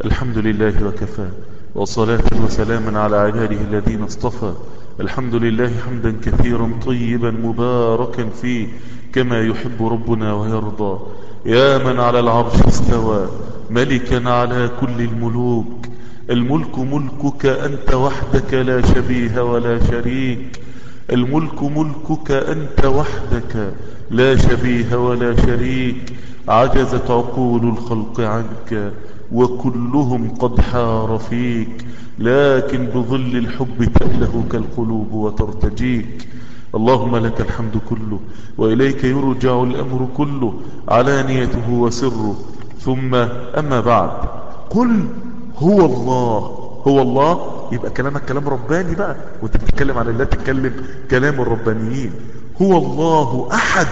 الحمد لله وكفى وصلاة وسلاما على عباده الذين اصطفى الحمد لله حمدا كثيرا طيبا مباركا فيه كما يحب ربنا ويرضى يا من على العرش استوى ملكا على كل الملوك الملك ملكك أنت وحدك لا شبيه ولا شريك الملك ملكك أنت وحدك لا شبيه ولا شريك عجزت عقول الخلق عنك وكلهم قد حار فيك لكن بظل الحب تألهك القلوب وترتجيك اللهم لك الحمد كله وإليك يرجع الأمر كله علانيته وسره ثم أما بعد قل هو الله هو الله يبقى كلامك كلام رباني بقى وانت بتتكلم عن الله تتكلم كلام الربانيين هو الله أحد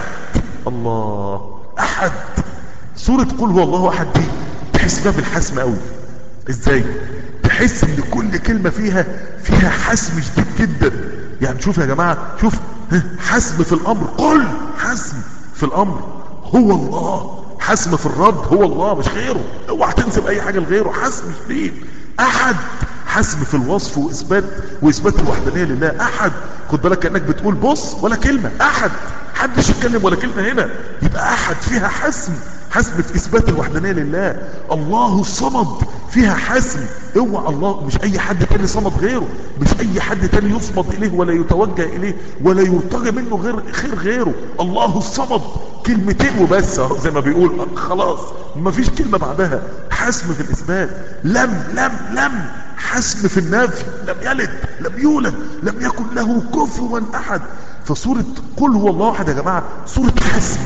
الله أحد سورة قل هو الله أحد دي تحس بها بالحسم قوي ازاي تحس ان كل كلمة فيها فيها حسم شديد جدا يعني شوف يا جماعة شوف حسم في الامر قل حسم في الامر هو الله حسم في الرد هو الله مش غيره اوعى تنسب اي حاجة لغيره حسم شديد احد حسم في الوصف واثبات واثبات الوحدانية لله احد خد بالك كأنك بتقول بص ولا كلمة احد حدش يتكلم ولا كلمة هنا يبقى احد فيها حسم حسم في اثبات الوحدانية لله الله الصمد فيها حسم اوعى الله مش اي حد تاني صمد غيره مش اي حد تاني يصمد اليه ولا يتوجه اليه ولا يرتجى منه غير خير غيره الله الصمد كلمتين وبس زي ما بيقول خلاص مفيش كلمة بعدها حسم في الاثبات لم لم لم حسم في النفي لم يلد لم يولد لم يكن له كفوا احد فسورة قل هو الله احد يا جماعة سورة حسم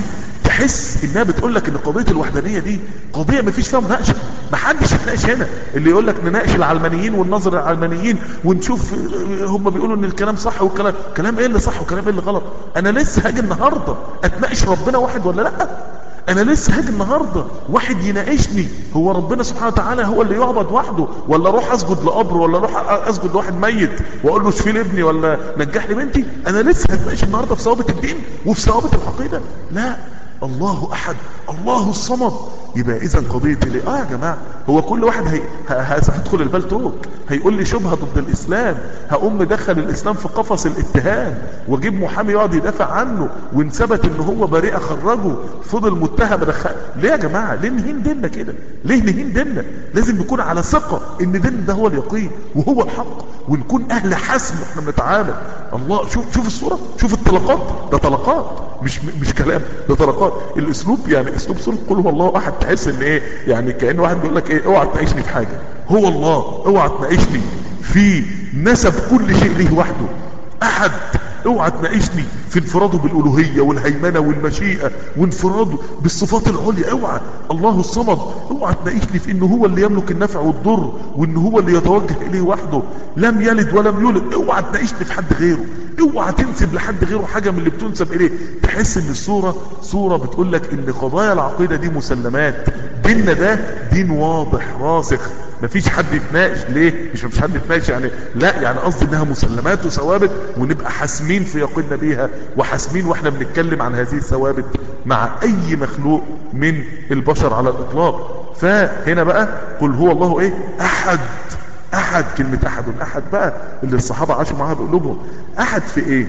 تحس انها بتقول لك ان قضية الوحدانية دي قضية ما فيش فيها مناقشة ما حدش يتناقش هنا اللي يقول لك نناقش العلمانيين والنظر العلمانيين ونشوف هم بيقولوا ان الكلام صح والكلام كلام ايه اللي صح وكلام ايه اللي غلط انا لسه هاجي النهاردة اتناقش ربنا واحد ولا لا انا لسه هاجي النهاردة واحد يناقشني هو ربنا سبحانه وتعالى هو اللي يعبد وحده ولا اروح اسجد لقبر ولا اروح اسجد لواحد ميت واقول له شفي لي ابني ولا نجح لي بنتي انا لسه هتناقش النهاردة في ثوابت الدين وفي ثوابت العقيدة لا الله احد الله الصمد يبقى اذا قضية ليه اه يا جماعة هو كل واحد هي... هيدخل البلتوك هيقول لي شبهة ضد الاسلام هقوم مدخل الاسلام في قفص الاتهام واجيب محامي يقعد يدافع عنه وان ثبت ان هو بريء اخرجه فضل متهم دخل ليه يا جماعة ليه نهين ديننا كده ليه نهين ديننا لازم نكون على ثقة ان دين ده هو اليقين وهو الحق ونكون اهل حسم واحنا بنتعامل الله شوف شوف الصورة شوف الطلقات ده طلقات مش مش كلام ده طلقات الاسلوب يعني اسلوب سورة قل هو الله احد تحس ان ايه يعني كأن واحد بيقول لك ايه اوعى تناقشني في حاجة هو الله اوعى تناقشني في نسب كل شيء ليه وحده احد اوعى تناقشني في انفراده بالالوهية والهيمنة والمشيئة وانفراده بالصفات العليا اوعى الله الصمد اوعى تناقشني في انه هو اللي يملك النفع والضر وان هو اللي يتوجه اليه وحده لم يلد ولم يولد اوعى تناقشني في حد غيره اوعى تنسب لحد غيره حاجة من اللي بتنسب اليه تحس ان الصورة صورة بتقول لك ان قضايا العقيدة دي مسلمات ديننا ده دين واضح راسخ مفيش حد يتناقش ليه مش مفيش حد يتناقش يعني لا يعني قصدي انها مسلمات وثوابت ونبقى حاسمين في يقيننا بيها وحاسمين واحنا بنتكلم عن هذه الثوابت مع اي مخلوق من البشر على الاطلاق فهنا بقى قل هو الله ايه احد احد كلمة احد احد بقى اللي الصحابة عاشوا معاها بقلوبهم احد في ايه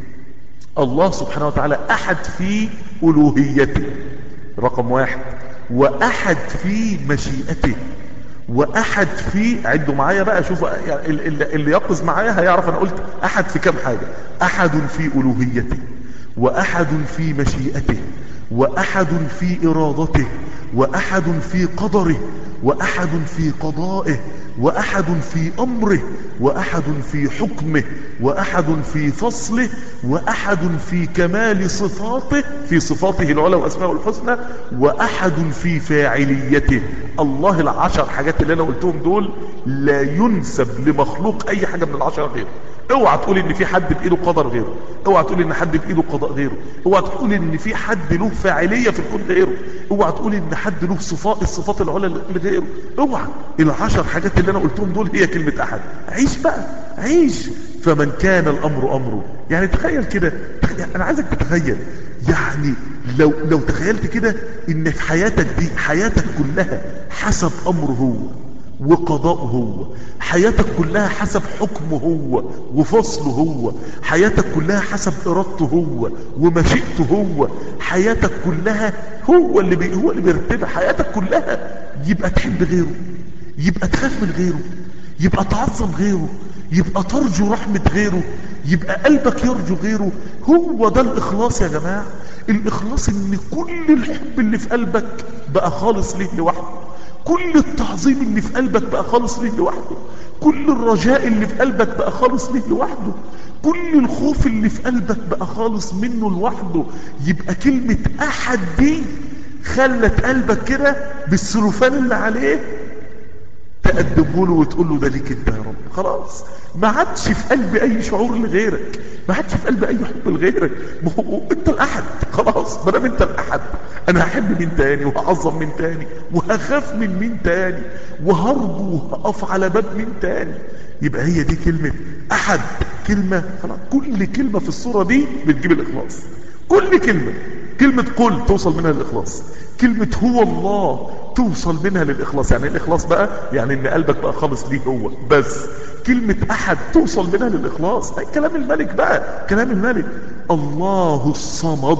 الله سبحانه وتعالى احد في الوهيته رقم واحد واحد في مشيئته واحد في عدوا معايا بقى شوفوا يعني اللي يقظ معايا هيعرف انا قلت احد في كام حاجة احد في الوهيته واحد في مشيئته واحد في ارادته واحد في قدره واحد في قضائه واحد في امره واحد في حكمه واحد في فصله واحد في كمال صفاته في صفاته العلى واسماء الحسنى واحد في فاعليته الله العشر حاجات اللي انا قلتهم دول لا ينسب لمخلوق اي حاجة من العشر غيره اوعى تقول ان في حد بايده قدر غيره اوعى تقول ان حد بايده قضاء غيره اوعى تقول ان في حد له فاعلية في الكون غيره اوعى تقول ان حد له صفات الصفات العلى غيره اوعى العشر حاجات اللي انا قلتهم دول هي كلمة احد عيش بقى عيش فمن كان الامر امره يعني تخيل كده انا عايزك تتخيل يعني لو لو تخيلت كده ان في حياتك دي حياتك كلها حسب امره هو وقضاء هو حياتك كلها حسب حكمه هو وفصله هو حياتك كلها حسب ارادته هو ومشيئته هو حياتك كلها هو اللي بي هو اللي بيرتبها حياتك كلها يبقى تحب غيره يبقى تخاف من غيره يبقى تعظم غيره يبقى ترجو رحمة غيره يبقى قلبك يرجو غيره هو ده الإخلاص يا جماعة الإخلاص إن كل الحب اللي في قلبك بقى خالص ليه لوحده كل التعظيم اللي في قلبك بقى خالص ليه لوحده كل الرجاء اللي في قلبك بقى خالص ليه لوحده كل الخوف اللي في قلبك بقى خالص منه لوحده يبقى كلمة أحد دي خلت قلبك كده بالسلوفان اللي عليه تقدمه له وتقول له ده ليك انت يا رب خلاص ما عادش في قلبي اي شعور لغيرك ما عادش في قلبي اي حب لغيرك ما هو انت الاحد خلاص ما دام انت الاحد انا هحب مين تاني وهعظم مين تاني وهخاف من مين تاني وهرجو وهقف على باب مين تاني يبقى هي دي كلمة احد كلمة خلاص كل كلمة في الصورة دي بتجيب الاخلاص كل كلمة كلمة قل توصل منها للاخلاص كلمة هو الله توصل منها للإخلاص يعني الإخلاص بقى يعني إن قلبك بقى خالص ليه هو بس كلمة أحد توصل منها للإخلاص أي كلام الملك بقى كلام الملك الله الصمد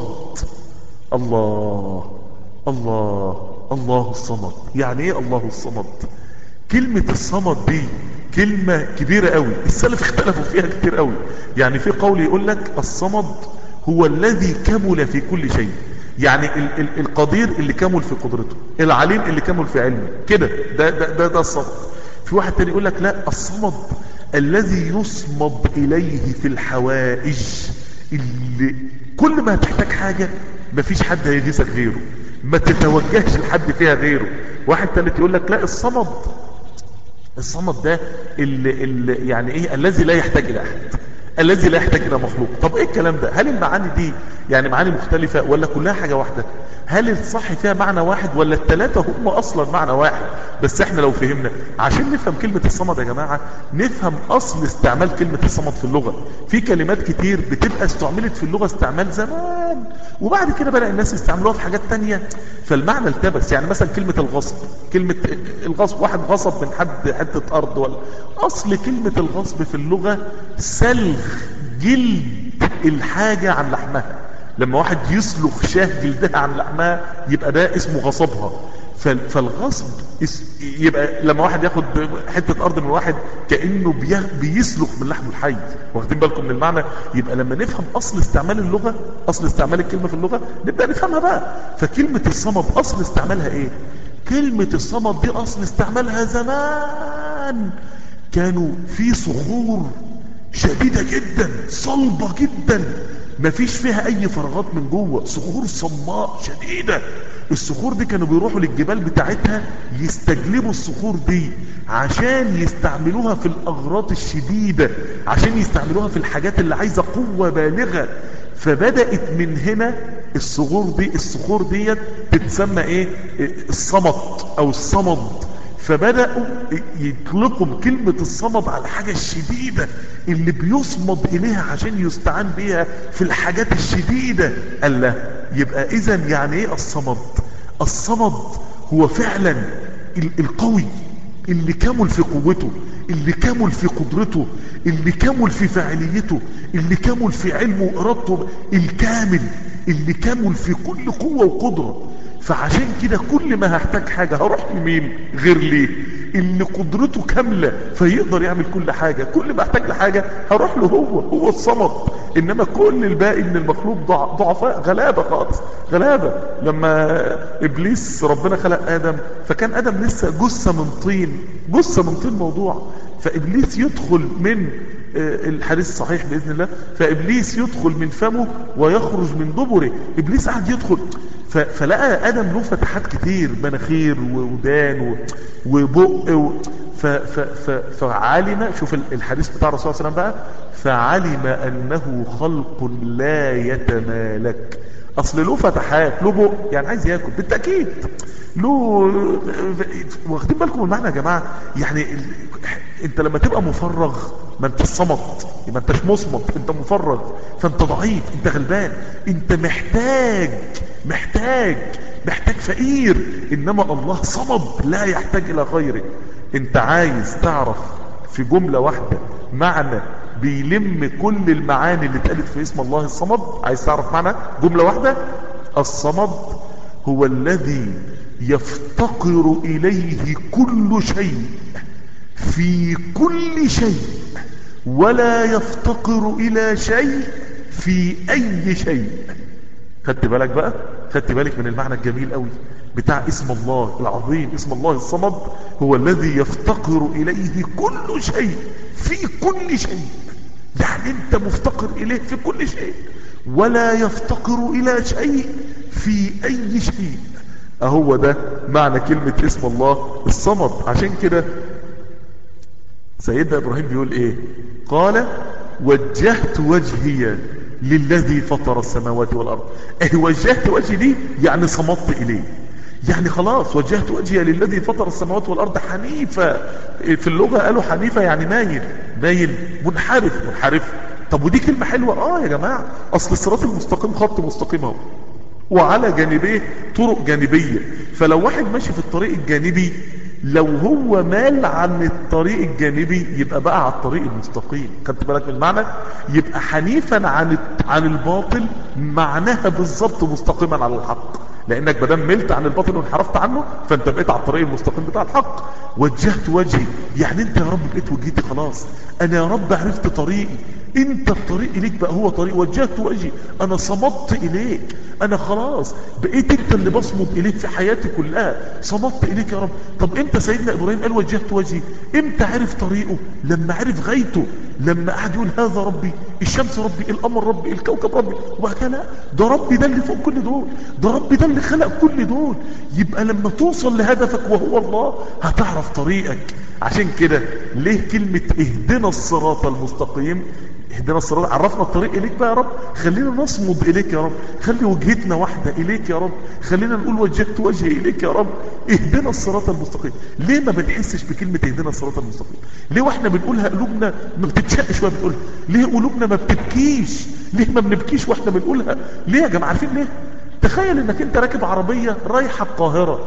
الله الله الله الصمد يعني ايه الله الصمد كلمة الصمد دي كلمة كبيرة قوي السلف اختلفوا فيها كتير قوي يعني في قول يقول لك الصمد هو الذي كمل في كل شيء يعني ال ال القدير اللي كمل في قدرته العليم اللي كمل في علمه كده ده ده ده, ده الصمد في واحد تاني يقول لك لا الصمد الذي يصمد اليه في الحوائج اللي كل ما هتحتاج حاجة مفيش حد هيغيثك غيره ما تتوجهش لحد فيها غيره واحد تالت يقول لك لا الصمد الصمد ده اللي اللي يعني ايه الذي لا يحتاج الى احد الذي لا يحتاج الى مخلوق طب ايه الكلام ده هل المعاني دي يعني معاني مختلفة ولا كلها حاجة واحدة هل الصح فيها معنى واحد ولا الثلاثة هم اصلا معنى واحد بس احنا لو فهمنا عشان نفهم كلمة الصمد يا جماعة نفهم اصل استعمال كلمة الصمد في اللغة في كلمات كتير بتبقى استعملت في اللغة استعمال زمان وبعد كده بدأ الناس يستعملوها في حاجات تانية فالمعنى التبس يعني مثلا كلمة الغصب كلمة الغصب واحد غصب من حد حتة ارض ولا اصل كلمة الغصب في اللغة سلغ جلد الحاجة عن لحمها لما واحد يسلخ شاه جلدها عن لحمها يبقى ده اسمه غصبها فالغصب يبقى لما واحد ياخد حتة ارض من واحد كأنه بيسلخ من لحم الحي واخدين بالكم من المعنى يبقى لما نفهم اصل استعمال اللغة اصل استعمال الكلمة في اللغة نبدأ نفهمها بقى فكلمة الصمد اصل استعمالها ايه كلمة الصمد دي اصل استعمالها زمان كانوا في صخور شديدة جدا صلبة جدا مفيش فيها اي فراغات من جوه صخور صماء شديدة الصخور دي كانوا بيروحوا للجبال بتاعتها يستجلبوا الصخور دي عشان يستعملوها في الاغراض الشديدة عشان يستعملوها في الحاجات اللي عايزة قوة بالغة فبدأت من هنا الصخور دي الصخور ديت تتسمى ايه الصمد او الصمد فبدأوا يطلقوا كلمة الصمد على الحاجة الشديدة اللي بيصمد إليها عشان يستعان بيها في الحاجات الشديدة قال له يبقى إذا يعني إيه الصمد الصمد هو فعلا القوي اللي كمل في قوته اللي كمل في قدرته اللي كمل في فاعليته اللي كمل في علمه وإرادته الكامل اللي كمل في كل قوة وقدرة فعشان كده كل ما هحتاج حاجة هروح لمين غير ليه اللي قدرته كاملة فيقدر يعمل كل حاجة كل ما احتاج لحاجة هروح له هو هو الصمد انما كل الباقي من المخلوق ضعفاء غلابة خالص غلابة لما ابليس ربنا خلق ادم فكان ادم لسه جثة من طين جثة من طين موضوع فابليس يدخل من الحديث الصحيح بإذن الله فإبليس يدخل من فمه ويخرج من دبره إبليس قاعد يدخل فلقى آدم له فتحات كتير مناخير وودان وبق و ف ف ف فعلم شوف الحديث بتاع الرسول صلى الله عليه وسلم بقى فعلم أنه خلق لا يتمالك أصل له فتحات له بق يعني عايز ياكل بالتأكيد له واخدين بالكم المعنى يا جماعة يعني انت لما تبقى مفرغ ما انت صمت ما انتش مصمت انت مفرغ فانت ضعيف انت غلبان انت محتاج محتاج محتاج فقير انما الله صمد لا يحتاج الى غيره انت عايز تعرف في جملة واحدة معنى بيلم كل المعاني اللي اتقالت في اسم الله الصمد عايز تعرف معنى جملة واحدة الصمد هو الذي يفتقر إليه كل شيء في كل شيء ولا يفتقر إلى شيء في أي شيء خدت بالك بقى خدت بالك من المعنى الجميل قوي بتاع اسم الله العظيم اسم الله الصمد هو الذي يفتقر إليه كل شيء في كل شيء يعني انت مفتقر إليه في كل شيء ولا يفتقر إلى شيء في أي شيء اهو ده معنى كلمة اسم الله الصمد عشان كده سيدنا ابراهيم بيقول ايه قال وجهت وجهي للذي فطر السماوات والارض ايه وجهت وجهي دي يعني صمدت اليه يعني خلاص وجهت وجهي للذي فطر السماوات والارض حنيفة في اللغة قالوا حنيفة يعني مايل مايل منحرف منحرف طب ودي كلمة حلوة اه يا جماعة اصل الصراط المستقيم خط مستقيم اهو وعلى جانبيه طرق جانبية فلو واحد ماشي في الطريق الجانبي لو هو مال عن الطريق الجانبي يبقى بقى على الطريق المستقيم خدت بالك من المعنى يبقى حنيفا عن عن الباطل معناها بالظبط مستقيما على الحق لانك بدل ملت عن الباطل وانحرفت عنه فانت بقيت على الطريق المستقيم بتاع الحق وجهت وجهي يعني انت يا رب بقيت وجهتي خلاص انا يا رب عرفت طريقي انت الطريق اليك بقى هو طريق وجهت وجهي انا صمدت اليك انا خلاص بقيت انت اللي بصمد اليك في حياتي كلها صمدت اليك يا رب طب امتى سيدنا ابراهيم قال وجهت وجهي امتى عرف طريقه لما عرف غايته لما قعد يقول هذا ربي الشمس ربي القمر ربي الكوكب ربي وبعد كده لا ده ربي ده اللي فوق كل دول ده ربي ده اللي خلق كل دول يبقى لما توصل لهدفك وهو الله هتعرف طريقك عشان كده ليه كلمة اهدنا الصراط المستقيم اهدنا الصراط عرفنا الطريق اليك بقى يا رب خلينا نصمد اليك يا رب خلي وجهتنا واحدة اليك يا رب خلينا نقول وجهت وجهي اليك يا رب اهدنا الصراط المستقيم ليه ما بنحسش بكلمة اهدنا الصراط المستقيم ليه واحنا بنقولها قلوبنا ما بتتشقش وهي بتقولها ليه قلوبنا ما بتبكيش ليه ما بنبكيش واحنا بنقولها ليه يا جماعة عارفين ليه تخيل انك انت راكب عربية رايحة القاهرة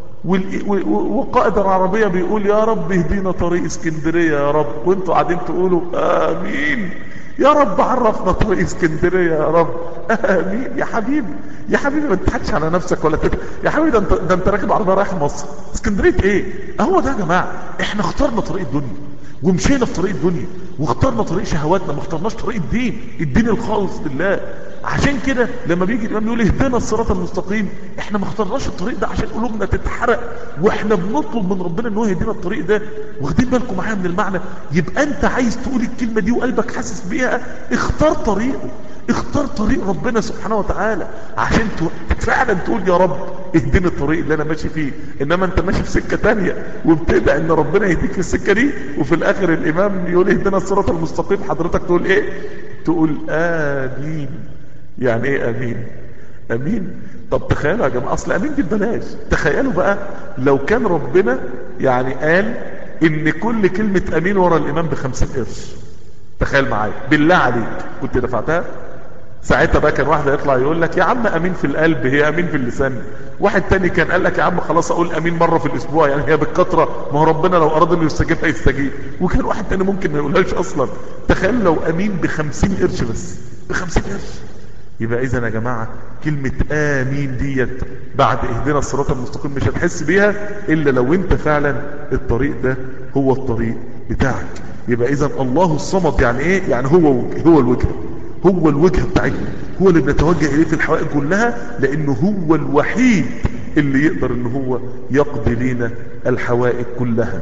وقائد العربية بيقول يا رب اهدينا طريق اسكندرية يا رب وانتوا قاعدين تقولوا امين يا رب عرفنا طريق اسكندرية يا رب امين يا حبيبي يا حبيبي ما تضحكش على نفسك ولا تت... يا حبيبي ده انت ده انت راكب عربية رايح مصر اسكندرية ايه اهو ده يا جماعة احنا اخترنا طريق الدنيا ومشينا في طريق الدنيا واخترنا طريق شهواتنا ما اخترناش طريق الدين الدين الخالص لله عشان كده لما بيجي الامام يقول اهدنا الصراط المستقيم احنا ما اخترناش الطريق ده عشان قلوبنا تتحرق واحنا بنطلب من ربنا ان هو يهدينا الطريق ده واخدين بالكم معايا من المعنى يبقى انت عايز تقول الكلمه دي وقلبك حاسس بيها اختار طريقه اختار طريق ربنا سبحانه وتعالى عشان فعلا تقول يا رب اهدني الطريق اللي انا ماشي فيه انما انت ماشي في سكه تانية وبتدعي ان ربنا يهديك في السكه دي وفي الاخر الامام يقول اهدنا الصراط المستقيم حضرتك تقول ايه تقول امين يعني ايه امين امين طب تخيلوا يا جماعه اصل امين دي ببلاش تخيلوا بقى لو كان ربنا يعني قال ان كل كلمه امين ورا الامام بخمسين قرش تخيل معايا بالله عليك كنت دفعتها ساعتها بقى كان واحد يطلع يقول لك يا عم امين في القلب هي امين في اللسان واحد تاني كان قال لك يا عم خلاص اقول امين مرة في الاسبوع يعني هي بالكترة ما هو ربنا لو اراد انه يستجيب هيستجيب وكان واحد تاني ممكن ما يقولهاش اصلا تخيل لو امين بخمسين قرش بس بخمسين قرش يبقى اذا يا جماعة كلمة امين ديت بعد اهدنا الصراط المستقيم مش هتحس بيها الا لو انت فعلا الطريق ده هو الطريق بتاعك يبقى اذا الله الصمد يعني ايه يعني هو وجه هو الوجه هو الوجه بتاعتنا هو اللي بنتوجه اليه في الحوائج كلها لانه هو الوحيد اللي يقدر ان هو يقضي لنا الحوائج كلها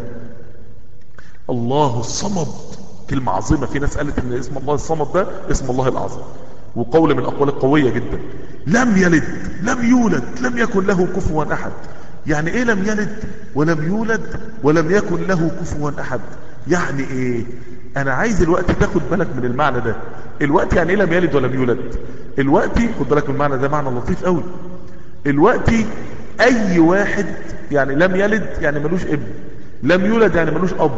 الله الصمد كلمة عظيمة في ناس قالت ان اسم الله الصمد ده اسم الله العظيم وقول من الاقوال القوية جدا لم يلد لم يولد لم يكن له كفوا احد يعني ايه لم يلد ولم يولد ولم يكن له كفوا احد يعني ايه انا عايز الوقت تاخد بالك من المعنى ده الوقت يعني ايه لم يلد ولم يولد الوقت خد بالك من المعنى ده معنى لطيف قوي الوقت اي واحد يعني لم يلد يعني ملوش ابن لم يولد يعني ملوش اب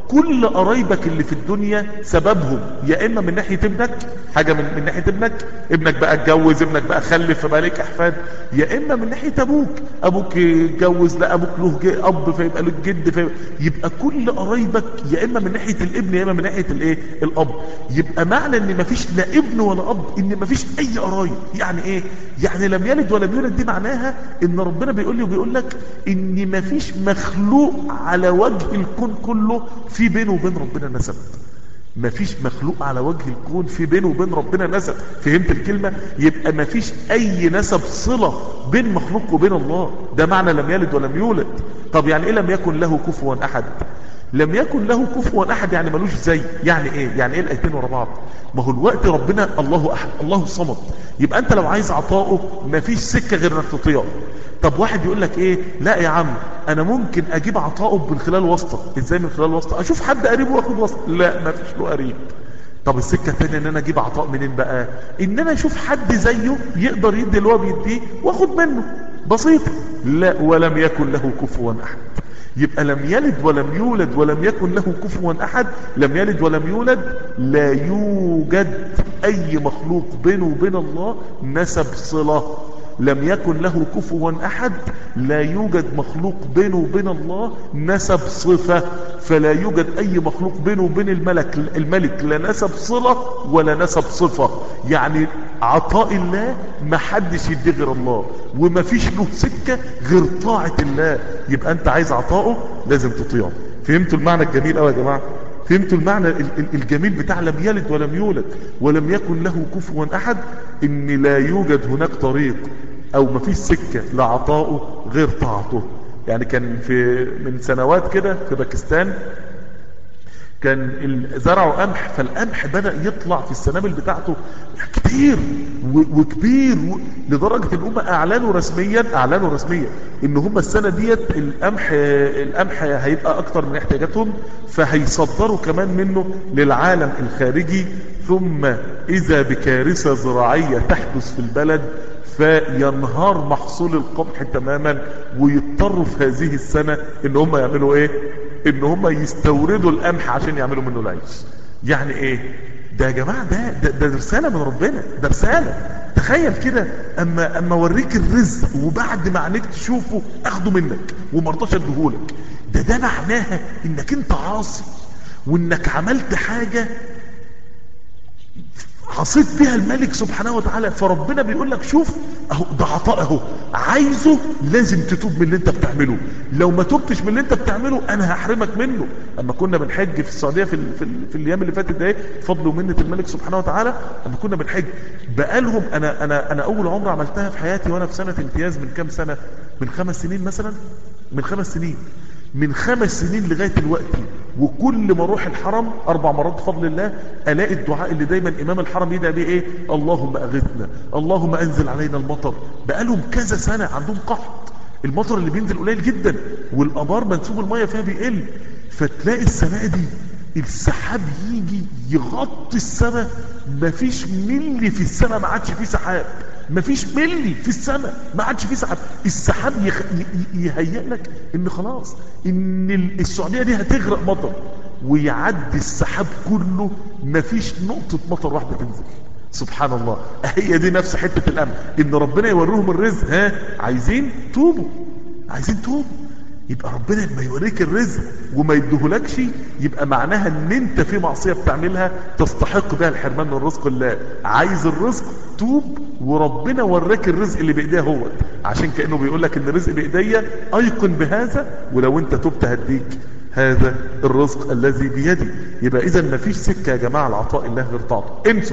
كل قرايبك اللي في الدنيا سببهم يا اما من ناحيه ابنك حاجه من, من ناحيه ابنك ابنك بقى اتجوز ابنك بقى خلف فبقى لك احفاد يا اما من ناحيه ابوك ابوك اتجوز لا ابوك له ج- اب فيبقى له جد فيبقى يبقى كل قرايبك يا اما من ناحيه الابن يا اما من ناحيه الايه الاب يبقى معنى ان مفيش لا ابن ولا اب ان مفيش اي قرايب يعني ايه يعني لم يلد ولم يولد دي معناها ان ربنا بيقول لي وبيقول لك ان مفيش مخلوق على وجه الكون كله في بينه وبين ربنا نسب مفيش مخلوق على وجه الكون في بينه وبين ربنا نسب فهمت الكلمة يبقى مفيش اي نسب صلة بين مخلوق وبين الله ده معنى لم يلد ولم يولد طب يعني ايه لم يكن له كفوا احد لم يكن له كفوا احد يعني ملوش زي يعني ايه يعني ايه الايتين ورا بعض ما هو الوقت ربنا الله احد الله الصمد يبقى انت لو عايز عطائه مفيش سكة غير انك تطيعه طب واحد يقول لك ايه لا يا عم انا ممكن اجيب عطائه من خلال واسطه ازاي من خلال واسطه اشوف حد قريب واخد واسطه لا ما فيش له قريب طب السكه الثانيه ان انا اجيب عطاء منين بقى ان انا اشوف حد زيه يقدر يدي اللي هو بيديه واخد منه بسيطه لا ولم يكن له كفوا احد يبقى لم يلد ولم يولد ولم يكن له كفوا احد لم يلد ولم يولد لا يوجد اي مخلوق بينه وبين الله نسب صله لم يكن له كفوا احد لا يوجد مخلوق بينه وبين الله نسب صفة فلا يوجد اي مخلوق بينه وبين الملك الملك لا نسب صلة ولا نسب صفة يعني عطاء الله ما حدش يديه غير الله وما فيش له سكة غير طاعة الله يبقى انت عايز عطائه لازم تطيعه فهمتوا المعنى الجميل قوي يا جماعة فهمتوا المعنى ال- ال- الجميل بتاع لم يلد ولم يولد ولم يكن له كفوا احد ان لا يوجد هناك طريق او مفيش سكة لعطائه غير طاعته يعني كان في من سنوات كده في باكستان كان ال- زرعوا قمح فالقمح بدأ يطلع في السنابل بتاعته كتير و- وكبير و- لدرجة ان هم اعلنوا رسميا اعلنوا رسميا ان هم السنة ديت القمح القمح هيبقى اكتر من احتياجاتهم فهيصدروا كمان منه للعالم الخارجي ثم اذا بكارثة زراعية تحدث في البلد فينهار محصول القمح تماما ويضطروا في هذه السنة ان هم يعملوا ايه ان هم يستوردوا القمح عشان يعملوا منه العيش يعني ايه ده يا جماعة ده ده, ده رسالة من ربنا ده رسالة تخيل كده اما اما اوريك الرزق وبعد ما عينيك تشوفه اخده منك ومرضاش اديهولك ده ده معناها انك انت عاصي وانك عملت حاجة عصيت بها الملك سبحانه وتعالى فربنا بيقول لك شوف اهو ده عطاء اهو عايزه لازم تتوب من اللي انت بتعمله لو ما تبتش من اللي انت بتعمله انا هحرمك منه اما كنا بنحج في السعوديه في, ال... في, ال... في الايام اللي فاتت ده بفضل ومنه الملك سبحانه وتعالى اما كنا بنحج بقالهم انا انا انا اول عمره عملتها في حياتي وانا في سنه امتياز من كام سنه من خمس سنين مثلا من خمس سنين من خمس سنين لغاية الوقت وكل ما اروح الحرم اربع مرات بفضل الله الاقي الدعاء اللي دايما امام الحرم يدعي بيه ايه اللهم اغثنا اللهم انزل علينا المطر بقالهم كذا سنة عندهم قحط المطر اللي بينزل قليل جدا والابار منسوب المية فيها بيقل فتلاقي السنة دي السحاب يجي يغطي السماء مفيش ملي في السماء ما عادش فيه سحاب مفيش ملي في السماء ما عادش فيه سحاب السحاب يخ... ي- يهيئ لك ان خلاص ان ال- السعوديه دي هتغرق مطر ويعدي السحاب كله مفيش نقطه مطر واحده تنزل سبحان الله هي دي نفس حته الامن ان ربنا يوريهم الرزق ها عايزين توبوا عايزين توبوا يبقى ربنا لما يوريك الرزق وما يديهولكش يبقى معناها ان انت في معصية بتعملها تستحق بها الحرمان من رزق الله عايز الرزق توب وربنا وراك الرزق اللي بايديه هو عشان كأنه بيقول لك ان الرزق بايديا ايقن بهذا ولو انت تبت هديك هذا الرزق الذي بيدي يبقى اذا مفيش سكة يا جماعة لعطاء الله غير طاعته انسوا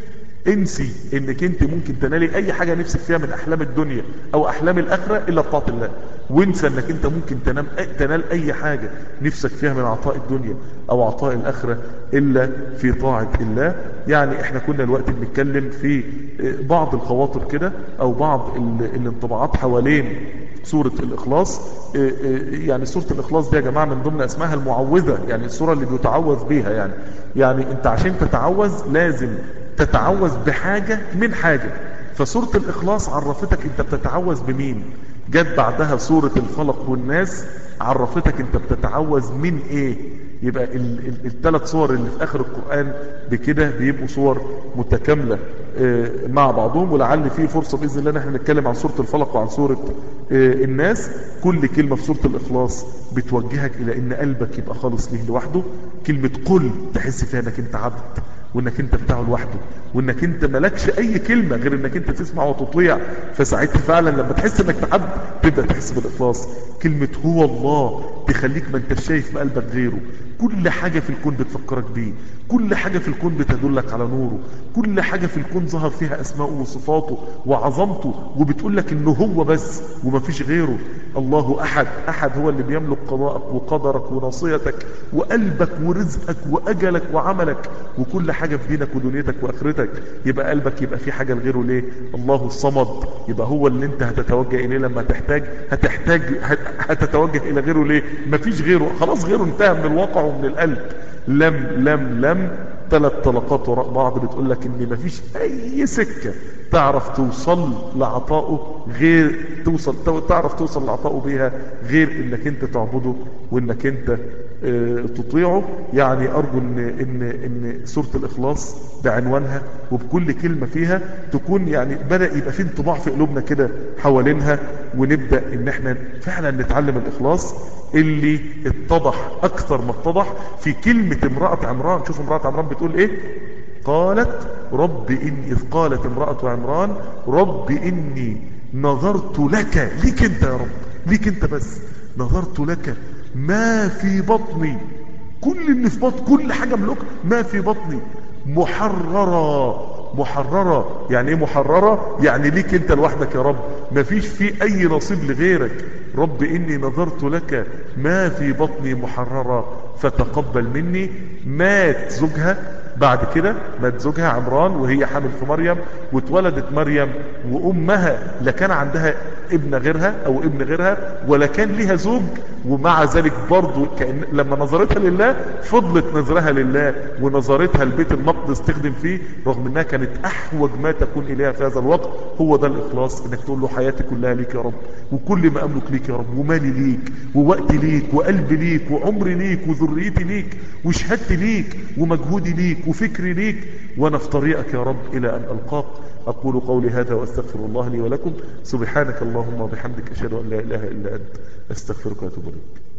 انسي انك انت ممكن تنالي اي حاجة نفسك فيها من احلام الدنيا او احلام الاخرة الا بطاعة الله وانسى انك انت ممكن تنام تنال اي حاجة نفسك فيها من عطاء الدنيا او عطاء الاخرة الا في طاعة الله يعني احنا كنا الوقت بنتكلم في بعض الخواطر كده او بعض ال- الانطباعات حوالين سورة الإخلاص إيه إيه يعني سورة الإخلاص دي يا جماعة من ضمن اسمها المعوذة يعني السورة اللي بيتعوذ بيها يعني يعني انت عشان تتعوذ لازم تتعوذ بحاجة من حاجة فسورة الإخلاص عرفتك انت بتتعوذ بمين جت بعدها سورة الفلق والناس عرفتك انت بتتعوذ من ايه يبقى الثلاث صور اللي في اخر القرآن بكده بيبقوا صور متكاملة اه مع بعضهم ولعل فيه فرصة بإذن الله ان احنا نتكلم عن سورة الفلق وعن سورة اه الناس كل كلمة في سورة الاخلاص بتوجهك الى ان قلبك يبقى خالص ليه لوحده كلمة قل تحس فيها انك انت عبد وانك انت بتاعه لوحده وانك انت مالكش اي كلمة غير انك انت تسمع وتطيع فساعتها فعلا لما تحس انك تعبد تبدأ تحس بالاخلاص كلمة هو الله تخليك ما انت شايف في قلبك غيره كل حاجة في الكون بتفكرك بيه كل حاجة في الكون بتدلك على نوره كل حاجة في الكون ظهر فيها اسماءه وصفاته وعظمته وبتقول لك انه هو بس ومفيش غيره الله احد احد هو اللي بيملك قضاءك وقدرك وناصيتك وقلبك ورزقك واجلك وعملك وكل حاجة في دينك ودنيتك واخرتك يبقى قلبك يبقى في حاجة لغيره ليه الله الصمد يبقى هو اللي انت هتتوجه اليه لما تحتاج هتحتاج هتتوجه الى غيره ليه مفيش غيره خلاص غيره انتهى من الواقع ومن القلب لم لم لم ثلاث طلقات وراء بعض بتقول لك ان مفيش اي سكة تعرف توصل لعطائه غير توصل تعرف توصل لعطائه بيها غير انك انت تعبده وانك انت اه تطيعه يعني ارجو ان ان ان سوره الاخلاص بعنوانها وبكل كلمه فيها تكون يعني بدا يبقى في انطباع في قلوبنا كده حوالينها ونبدا ان احنا فعلا نتعلم الاخلاص اللي اتضح اكثر ما اتضح في كلمه امراه عمران شوف امراه عمران بتقول ايه قالت رب إني إذ قالت امرأة عمران رب إني نظرت لك ليك انت يا رب ليك انت بس نظرت لك ما في بطني كل اللي في بطن كل حاجة ملوك ما في بطني محررة محررة يعني ايه محررة يعني ليك انت لوحدك يا رب ما فيش في اي نصيب لغيرك رب اني نظرت لك ما في بطني محررة فتقبل مني مات زوجها بعد كده مات زوجها عمران وهي حامل في مريم واتولدت مريم وامها لا كان عندها ابن غيرها او ابن غيرها ولا كان ليها زوج ومع ذلك برضو كأن لما نظرتها لله فضلت نظرها لله ونظرتها لبيت المقدس تخدم فيه رغم انها كانت احوج ما تكون اليها في هذا الوقت هو ده الاخلاص انك تقول له حياتي كلها ليك يا رب وكل ما املك ليك يا رب ومالي ليك ووقتي ليك وقلبي ليك وعمري ليك وذريتي ليك وشهادتي ليك ومجهودي ليك وفكري ليك وانا في طريقك يا رب الى ان القاك اقول قولي هذا واستغفر الله لي ولكم سبحانك اللهم وبحمدك اشهد ان لا اله الا انت استغفرك واتوب اليك